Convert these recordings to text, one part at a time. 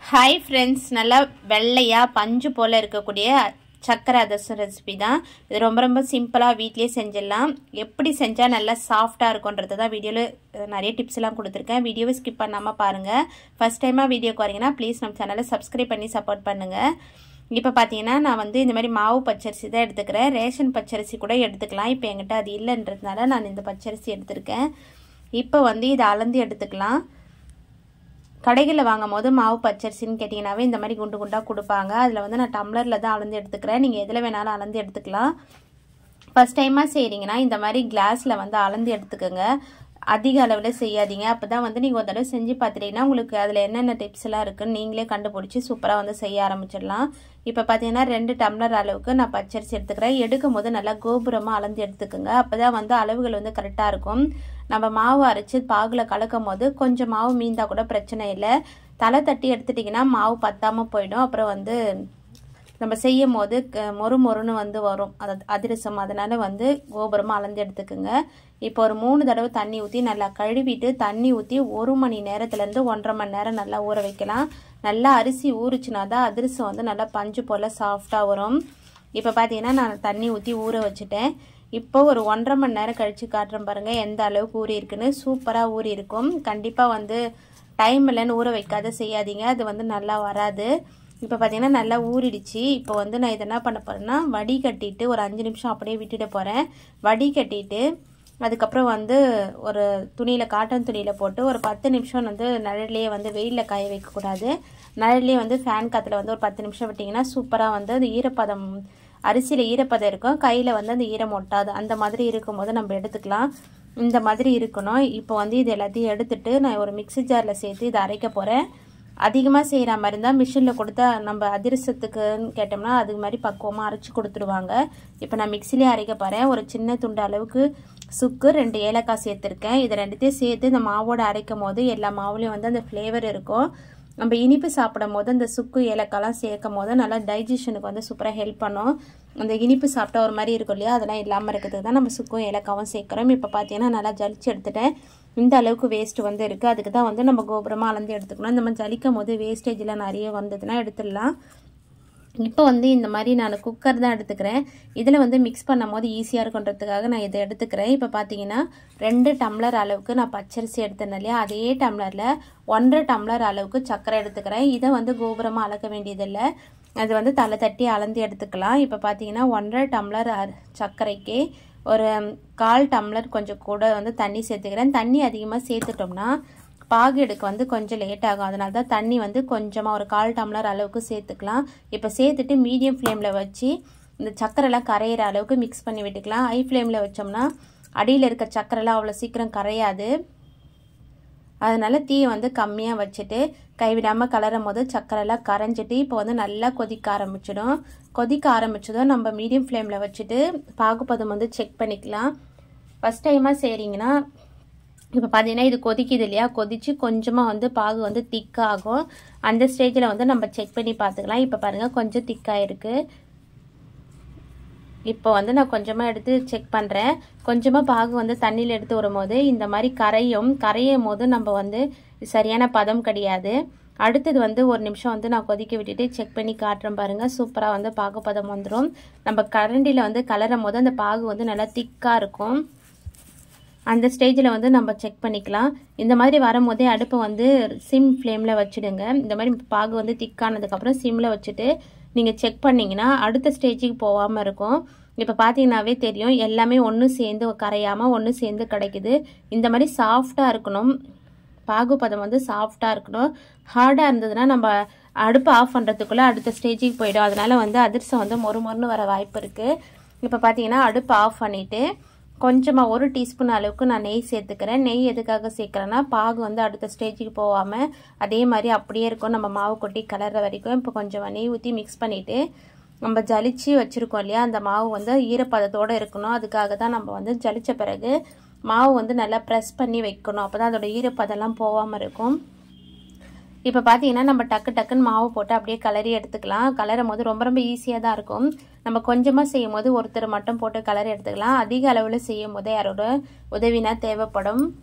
hi friends நல்லா வெள்ளையாக பஞ்சு போல் இருக்கக்கூடிய சக்கரை அதிரசம் ரெசிபி தான் இது ரொம்ப ரொம்ப சிம்பிளாக வீட்லேயே செஞ்சிடலாம் எப்படி செஞ்சால் நல்லா சாஃப்டாக இருக்குன்றது தான் வீடியோவில் நிறைய டிப்ஸ் எல்லாம் கொடுத்துருக்கேன் வீடியோவை ஸ்கிப் பண்ணாமல் பாருங்கள் ஃபஸ்ட் டைமாக வீடியோக்கு வரீங்கன்னா ப்ளீஸ் நம்ம சேனலை சப்ஸ்கிரைப் பண்ணி சப்போர்ட் பண்ணுங்கள் இப்போ பார்த்தீங்கன்னா நான் வந்து இந்த மாதிரி மாவு பச்சரிசி தான் எடுத்துக்கிறேன் ரேஷன் பச்சரிசி கூட எடுத்துக்கலாம் இப்போ என்கிட்ட அது இல்லைன்றதுனால நான் இந்த பச்சரிசி எடுத்திருக்கேன் இப்போ வந்து இதை அளந்து எடுத்துக்கலாம் கடைகளில் வாங்கும் போது மாவு பச்சரிசின்னு கேட்டிங்கனாவே இந்த மாதிரி குண்டு குண்டாக கொடுப்பாங்க அதில் வந்து நான் டம்ளரில் தான் அளந்து எடுத்துக்கிறேன் நீங்கள் எதில் வேணாலும் அளந்து எடுத்துக்கலாம் ஃபஸ்ட் டைமாக செய்கிறீங்கன்னா இந்த மாதிரி கிளாஸில் வந்து அளந்து எடுத்துக்கோங்க அதிக அளவில் செய்யாதீங்க அப்போ தான் வந்து நீங்கள் ஒரு தடவை செஞ்சு பார்த்துட்டீங்கன்னா உங்களுக்கு அதில் என்னென்ன டிப்ஸ் எல்லாம் இருக்குன்னு நீங்களே கண்டுபிடிச்சி சூப்பராக வந்து செய்ய ஆரம்பிச்சிடலாம் இப்போ பார்த்தீங்கன்னா ரெண்டு டம்ளர் அளவுக்கு நான் பச்சரிசி எடுத்துக்கிறேன் எடுக்கும் போது நல்லா கோபுரமாக அளந்து எடுத்துக்கோங்க அப்போ தான் வந்து அளவுகள் வந்து கரெக்டாக இருக்கும் நம்ம மாவு அரைச்சி பாகில் கலக்கும் போது கொஞ்சம் மாவு மீந்தா கூட பிரச்சனை இல்லை தலை தட்டி எடுத்துட்டிங்கன்னா மாவு பத்தாமல் போயிடும் அப்புறம் வந்து நம்ம செய்யும் போது மொறு மொறுன்னு வந்து வரும் அது அதிரசம் அதனால் வந்து கோபுரமாக அளந்து எடுத்துக்கோங்க இப்போ ஒரு மூணு தடவை தண்ணி ஊற்றி நல்லா கழுவிட்டு தண்ணி ஊற்றி ஒரு மணி நேரத்துலேருந்து ஒன்றரை மணி நேரம் நல்லா ஊற வைக்கலாம் நல்லா அரிசி ஊறுச்சுனா தான் அதிரசம் வந்து நல்லா பஞ்சு போல் சாஃப்டாக வரும் இப்போ பார்த்தீங்கன்னா நான் தண்ணி ஊற்றி ஊற வச்சுட்டேன் இப்போ ஒரு ஒன்றரை மணி நேரம் கழித்து காட்டுறேன் பாருங்கள் எந்த அளவுக்கு ஊறி இருக்குன்னு சூப்பராக ஊறி இருக்கும் கண்டிப்பாக வந்து டைம் இல்லைன்னு ஊற வைக்காத செய்யாதீங்க அது வந்து நல்லா வராது இப்போ பார்த்தீங்கன்னா நல்லா ஊறிடுச்சு இப்போ வந்து நான் இதை என்ன பண்ண போகிறேன்னா வடி கட்டிட்டு ஒரு அஞ்சு நிமிஷம் அப்படியே விட்டுட போகிறேன் வடி கட்டிட்டு அதுக்கப்புறம் வந்து ஒரு துணியில் காட்டன் துணியில் போட்டு ஒரு பத்து நிமிஷம் வந்து நிழல்லையே வந்து வெயிலில் காய வைக்கக்கூடாது நிழல்லையே வந்து ஃபேன் காற்றுல வந்து ஒரு பத்து நிமிஷம் விட்டிங்கன்னா சூப்பராக வந்து அது ஈரப்பதம் அரிசியில் ஈரப்பதம் இருக்கும் கையில் வந்து அந்த ஈரம் ஒட்டாது அந்த மாதிரி இருக்கும்போது நம்ம எடுத்துக்கலாம் இந்த மாதிரி இருக்கணும் இப்போ வந்து இது எல்லாத்தையும் எடுத்துட்டு நான் ஒரு மிக்சி ஜாரில் சேர்த்து இதை அரைக்க போகிறேன் அதிகமாக செய்கிற மாதிரி இருந்தால் மிஷினில் கொடுத்தா நம்ம அதிரசத்துக்குன்னு கேட்டோம்னா அது மாதிரி பக்குவமாக அரைச்சி கொடுத்துருவாங்க இப்போ நான் மிக்சிலே அரைக்க போகிறேன் ஒரு சின்ன துண்டு அளவுக்கு சுக்கு ரெண்டு ஏலக்காய் சேர்த்துருக்கேன் இதை ரெண்டுத்தையும் சேர்த்து இந்த மாவோட அரைக்கும் போது எல்லா மாவுலேயும் வந்து அந்த ஃப்ளேவர் இருக்கும் நம்ம இனிப்பு சாப்பிடும் போது அந்த சுக்கு ஏலக்காய்லாம் சேர்க்கும் போது நல்லா டைஜஷனுக்கு வந்து சூப்பராக ஹெல்ப் பண்ணும் அந்த இனிப்பு சாப்பிட்டா ஒரு மாதிரி இருக்கும் இல்லையா அதெல்லாம் இல்லாமல் இருக்கிறதுக்கு தான் நம்ம சுக்கும் ஏலக்காவும் சேர்க்குறோம் இப்போ பார்த்தீங்கன்னா நல்லா ஜலிச்சு எடுத்துட்டேன் இந்த அளவுக்கு வேஸ்ட் வந்து இருக்குது அதுக்கு தான் வந்து நம்ம கோபுரமாக அளந்து எடுத்துக்கணும் இந்த மாதிரி ஜலிக்கும் போது வேஸ்டேஜில் நிறைய வந்ததுன்னா எடுத்துடலாம் இப்போ வந்து இந்த மாதிரி நான் குக்கர் தான் எடுத்துக்கிறேன் இதில் வந்து மிக்ஸ் பண்ணும் போது ஈஸியாக இருக்குன்றதுக்காக நான் இதை எடுத்துக்கிறேன் இப்போ பார்த்தீங்கன்னா ரெண்டு டம்ளர் அளவுக்கு நான் பச்சரிசி எடுத்தேன் இல்லையா அதே டம்ளரில் ஒன்றரை டம்ளர் அளவுக்கு சர்க்கரை எடுத்துக்கிறேன் இதை வந்து கோபுரமாக அளக்க வேண்டியதில்லை அது வந்து தலை தட்டி அளந்து எடுத்துக்கலாம் இப்போ பார்த்தீங்கன்னா ஒன்றரை டம்ளர் சர்க்கரைக்கு ஒரு கால் டம்ளர் கொஞ்சம் கூட வந்து தண்ணி சேர்த்துக்கிறேன் தண்ணி அதிகமாக சேர்த்துட்டோம்னா பாகு எடுக்க வந்து கொஞ்சம் லேட் ஆகும் அதனால தான் தண்ணி வந்து கொஞ்சமாக ஒரு கால் டம்ளர் அளவுக்கு சேர்த்துக்கலாம் இப்போ சேர்த்துட்டு மீடியம் ஃப்ளேமில் வச்சு இந்த சக்கரைலாம் கரையிற அளவுக்கு மிக்ஸ் பண்ணி விட்டுக்கலாம் ஹை ஃப்ளேமில் வச்சோம்னா அடியில் இருக்க சக்கரைலாம் அவ்வளோ சீக்கிரம் கரையாது அதனால் தீயை வந்து கம்மியாக வச்சுட்டு கைவிடாமல் கலரும் போது சக்கரைலாம் கரைஞ்சிட்டு இப்போ வந்து நல்லா கொதிக்க ஆரம்பிச்சிடும் கொதிக்க ஆரம்பிச்சதும் நம்ம மீடியம் ஃப்ளேமில் வச்சுட்டு பாகுப்பதம் வந்து செக் பண்ணிக்கலாம் ஃபஸ்ட் டைமாக செய்கிறீங்கன்னா இப்போ பார்த்தீங்கன்னா இது கொதிக்குது இல்லையா கொதித்து கொஞ்சமாக வந்து பாகு வந்து திக்காகும் அந்த ஸ்டேஜில் வந்து நம்ம செக் பண்ணி பார்த்துக்கலாம் இப்போ பாருங்கள் கொஞ்சம் திக்காக இருக்குது இப்போ வந்து நான் கொஞ்சமாக எடுத்து செக் பண்ணுறேன் கொஞ்சமாக பாகு வந்து தண்ணியில் எடுத்து வரும்போது இந்த மாதிரி கரையும் கரையும் போது நம்ம வந்து சரியான பதம் கிடையாது அடுத்தது வந்து ஒரு நிமிஷம் வந்து நான் கொதிக்க விட்டுட்டு செக் பண்ணி காட்டுறேன் பாருங்கள் சூப்பராக வந்து பாகு பதம் வந்துடும் நம்ம கரண்டியில் வந்து கலரும் போது அந்த பாகு வந்து நல்லா திக்காக இருக்கும் அந்த ஸ்டேஜில் வந்து நம்ம செக் பண்ணிக்கலாம் இந்த மாதிரி வரும்போதே அடுப்பை வந்து சிம் ஃப்ளேமில் வச்சுடுங்க இந்த மாதிரி பாகு வந்து திக்கானதுக்கப்புறம் சிம்மில் வச்சுட்டு நீங்கள் செக் பண்ணிங்கன்னா அடுத்த ஸ்டேஜுக்கு போகாமல் இருக்கும் இப்போ பார்த்தீங்கன்னாவே தெரியும் எல்லாமே ஒன்று சேர்ந்து கரையாமல் ஒன்று சேர்ந்து கிடைக்குது இந்த மாதிரி சாஃப்டாக இருக்கணும் பாகுபதம் வந்து சாஃப்டாக இருக்கணும் ஹார்டாக இருந்ததுன்னா நம்ம அடுப்பு ஆஃப் பண்ணுறதுக்குள்ளே அடுத்த ஸ்டேஜுக்கு போயிடும் அதனால் வந்து அதிர்சம் வந்து மொறு மொறுன்னு வர வாய்ப்பு இருக்குது இப்போ பார்த்தீங்கன்னா அடுப்பு ஆஃப் பண்ணிவிட்டு கொஞ்சமாக ஒரு டீஸ்பூன் அளவுக்கு நான் நெய் சேர்த்துக்கிறேன் நெய் எதுக்காக சேர்க்குறேன்னா பாகு வந்து அடுத்த ஸ்டேஜுக்கு போகாமல் அதே மாதிரி அப்படியே இருக்கும் நம்ம மாவு கொட்டி கலர்ற வரைக்கும் இப்போ கொஞ்சம் நெய் ஊற்றி மிக்ஸ் பண்ணிவிட்டு நம்ம ஜலிச்சு வச்சுருக்கோம் இல்லையா அந்த மாவு வந்து ஈரப்பதத்தோடு இருக்கணும் அதுக்காக தான் நம்ம வந்து ஜலித்த பிறகு மாவு வந்து நல்லா ப்ரெஸ் பண்ணி வைக்கணும் அப்போ தான் அதோட ஈரப்பதெல்லாம் போகாமல் இருக்கும் இப்போ பார்த்தீங்கன்னா நம்ம டக்கு டக்குன்னு மாவு போட்டு அப்படியே கலரி எடுத்துக்கலாம் கலரும் போது ரொம்ப ரொம்ப ஈஸியாக தான் இருக்கும் நம்ம கொஞ்சமாக செய்யும் போது ஒருத்தர் மட்டும் போட்டு கலரி எடுத்துக்கலாம் அதிக அளவில் செய்யும் போது யாரோட உதவினா தேவைப்படும்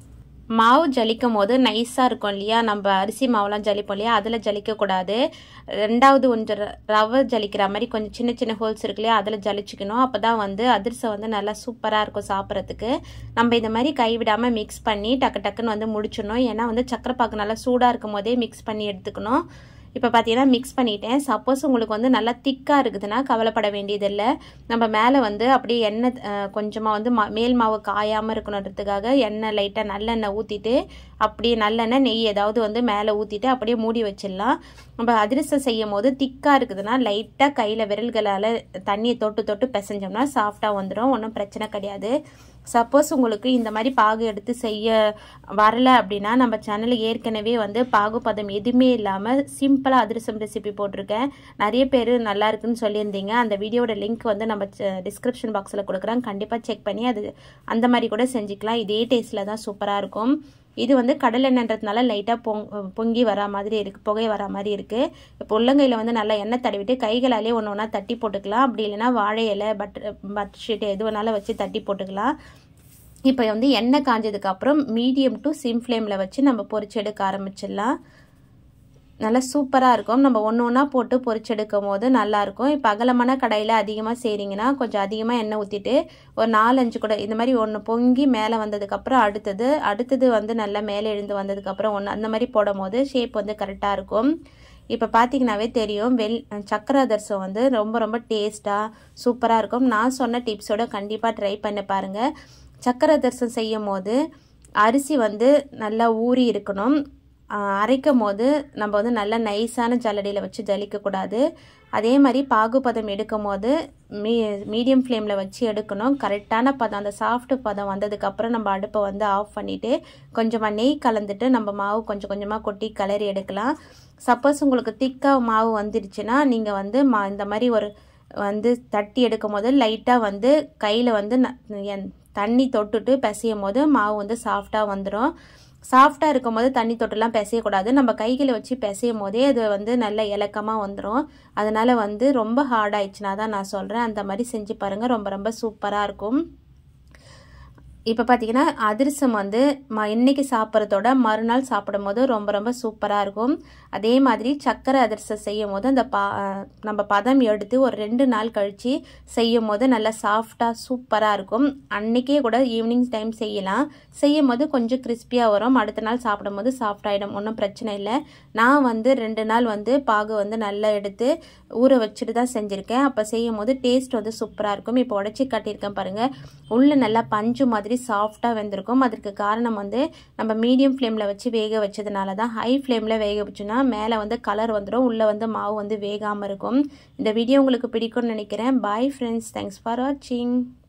மாவு ஜலிக்கும் போது நைஸாக இருக்கும் இல்லையா நம்ம அரிசி மாவுலாம் ஜலிப்போம் இல்லையா அதில் ஜலிக்கக்கூடாது ரெண்டாவது கொஞ்சம் ரவை ஜலிக்கிற மாதிரி கொஞ்சம் சின்ன சின்ன ஹோல்ஸ் இருக்கு இல்லையா அதில் ஜலிச்சுக்கணும் அப்போ தான் வந்து அதிரசம் வந்து நல்லா சூப்பராக இருக்கும் சாப்பிட்றதுக்கு நம்ம இந்த மாதிரி கைவிடாமல் மிக்ஸ் பண்ணி டக்கு டக்குன்னு வந்து முடிச்சிடணும் ஏன்னா வந்து சக்கரை பாக்கு நல்லா சூடாக இருக்கும் போதே மிக்ஸ் பண்ணி எடுத்துக்கணும் இப்போ பார்த்தீங்கன்னா மிக்ஸ் பண்ணிட்டேன் சப்போஸ் உங்களுக்கு வந்து நல்லா திக்காக இருக்குதுன்னா கவலைப்பட வேண்டியதில்லை நம்ம மேலே வந்து அப்படியே எண்ணெய் கொஞ்சமாக வந்து மா மேல் மாவு காயாமல் இருக்கணுன்றதுக்காக எண்ணெய் லைட்டாக நல்லெண்ணெய் ஊற்றிட்டு அப்படியே நல்லெண்ணெய் நெய் ஏதாவது வந்து மேலே ஊற்றிட்டு அப்படியே மூடி வச்சிடலாம் நம்ம அதிரசம் செய்யும் போது திக்காக இருக்குதுன்னா லைட்டாக கையில் விரல்களால் தண்ணியை தொட்டு தொட்டு பிசைஞ்சோம்னா சாஃப்டாக வந்துடும் ஒன்றும் பிரச்சனை கிடையாது சப்போஸ் உங்களுக்கு இந்த மாதிரி பாகு எடுத்து செய்ய வரல அப்படின்னா நம்ம சேனலில் ஏற்கனவே வந்து பாகு பதம் எதுவுமே இல்லாமல் சிம்பிளாக அதிரசம் ரெசிபி போட்டிருக்கேன் நிறைய பேர் நல்லா இருக்குன்னு சொல்லியிருந்தீங்க அந்த வீடியோட லிங்க் வந்து நம்ம டிஸ்கிரிப்ஷன் பாக்ஸில் கொடுக்குறேன் கண்டிப்பாக செக் பண்ணி அது அந்த மாதிரி கூட செஞ்சுக்கலாம் இதே டேஸ்ட்டில் தான் சூப்பராக இருக்கும் இது வந்து கடல் எண்ணெய்ன்றதுனால லைட்டாக பொங் பொங்கி வரா மாதிரி இருக்குது புகை வரா மாதிரி இருக்குது இப்போ உள்ளங்கையில் வந்து நல்லா எண்ணெய் தடவிட்டு கைகளாலே ஒன்று ஒன்றா தட்டி போட்டுக்கலாம் அப்படி இல்லைன்னா வாழை இலை பட்டர் பட்டர் ஷீட் எது வேணாலும் வச்சு தட்டி போட்டுக்கலாம் இப்போ வந்து எண்ணெய் காஞ்சதுக்கப்புறம் மீடியம் டு சிம் ஃப்ளேமில் வச்சு நம்ம பொரிச்சு எடுக்க ஆரம்பிச்சிடலாம் நல்லா சூப்பராக இருக்கும் நம்ம ஒன்று ஒன்றா போட்டு பொரிச்செடுக்கும் போது நல்லாயிருக்கும் இப்போ அகலமான கடையில் அதிகமாக செய்கிறீங்கன்னா கொஞ்சம் அதிகமாக எண்ணெய் ஊற்றிட்டு ஒரு நாலஞ்சு கூட இந்த மாதிரி ஒன்று பொங்கி மேலே வந்ததுக்கப்புறம் அடுத்தது அடுத்தது வந்து நல்லா மேலே எழுந்து வந்ததுக்கப்புறம் ஒன்று அந்த மாதிரி போடும் போது ஷேப் வந்து கரெக்டாக இருக்கும் இப்போ பார்த்தீங்கன்னாவே தெரியும் வெள் சக்கரை அதிரசம் வந்து ரொம்ப ரொம்ப டேஸ்ட்டாக சூப்பராக இருக்கும் நான் சொன்ன டிப்ஸோட கண்டிப்பாக ட்ரை பண்ணி பாருங்கள் சக்கரை அதிரசம் செய்யும் போது அரிசி வந்து நல்லா ஊறி இருக்கணும் அரைக்கும் போது நம்ம வந்து நல்லா நைஸான ஜல்லடியில் வச்சு ஜலிக்கக்கூடாது அதே மாதிரி பாகுபதம் எடுக்கும் போது மீ மீடியம் ஃப்ளேமில் வச்சு எடுக்கணும் கரெக்டான பதம் அந்த சாஃப்ட் பதம் வந்ததுக்கப்புறம் நம்ம அடுப்பை வந்து ஆஃப் பண்ணிவிட்டு கொஞ்சமாக நெய் கலந்துட்டு நம்ம மாவு கொஞ்சம் கொஞ்சமாக கொட்டி கிளறி எடுக்கலாம் சப்போஸ் உங்களுக்கு திக்காக மாவு வந்துடுச்சுன்னா நீங்கள் வந்து மா இந்த மாதிரி ஒரு வந்து தட்டி எடுக்கும் போது லைட்டாக வந்து கையில் வந்து தண்ணி தொட்டுட்டு பிசையும் போது மாவு வந்து சாஃப்டாக வந்துடும் சாஃப்டாக இருக்கும் போது தண்ணி தொட்டுலாம் பிசையக்கூடாது நம்ம கைகளை வச்சு பிசையும் போதே அது வந்து நல்ல இலக்கமாக வந்துடும் அதனால் வந்து ரொம்ப ஹார்ட் ஆயிடுச்சுனா தான் நான் சொல்கிறேன் அந்த மாதிரி செஞ்சு பாருங்கள் ரொம்ப ரொம்ப சூப்பராக இருக்கும் இப்போ பார்த்தீங்கன்னா அதிரசம் வந்து ம இன்னைக்கு சாப்பிட்றதோட மறுநாள் சாப்பிடும் போது ரொம்ப ரொம்ப சூப்பராக இருக்கும் அதே மாதிரி சக்கரை அதிரசம் செய்யும் போது அந்த பா நம்ம பதம் எடுத்து ஒரு ரெண்டு நாள் கழித்து செய்யும் போது நல்லா சாஃப்டாக சூப்பராக இருக்கும் அன்றைக்கே கூட ஈவினிங் டைம் செய்யலாம் செய்யும் போது கொஞ்சம் கிறிஸ்பியாக வரும் அடுத்த நாள் சாப்பிடும் போது சாஃப்டாகிடும் ஒன்றும் பிரச்சனை இல்லை நான் வந்து ரெண்டு நாள் வந்து பாகு வந்து நல்லா எடுத்து ஊற வச்சுட்டு தான் செஞ்சுருக்கேன் அப்போ செய்யும் போது டேஸ்ட் வந்து சூப்பராக இருக்கும் இப்போ உடச்சி காட்டியிருக்கேன் பாருங்கள் உள்ளே நல்லா பஞ்சு மாதிரி மாதிரி சாஃப்டாக வெந்திருக்கும் அதற்கு காரணம் வந்து நம்ம மீடியம் ஃப்ளேமில் வச்சு வேக வச்சதுனால தான் ஹை ஃப்ளேமில் வேக வச்சோன்னா மேலே வந்து கலர் வந்துடும் உள்ளே வந்து மாவு வந்து வேகாமல் இருக்கும் இந்த வீடியோ உங்களுக்கு பிடிக்கும்னு நினைக்கிறேன் பாய் ஃப்ரெண்ட்ஸ் தேங்க்ஸ் ஃபார் வாட்சிங்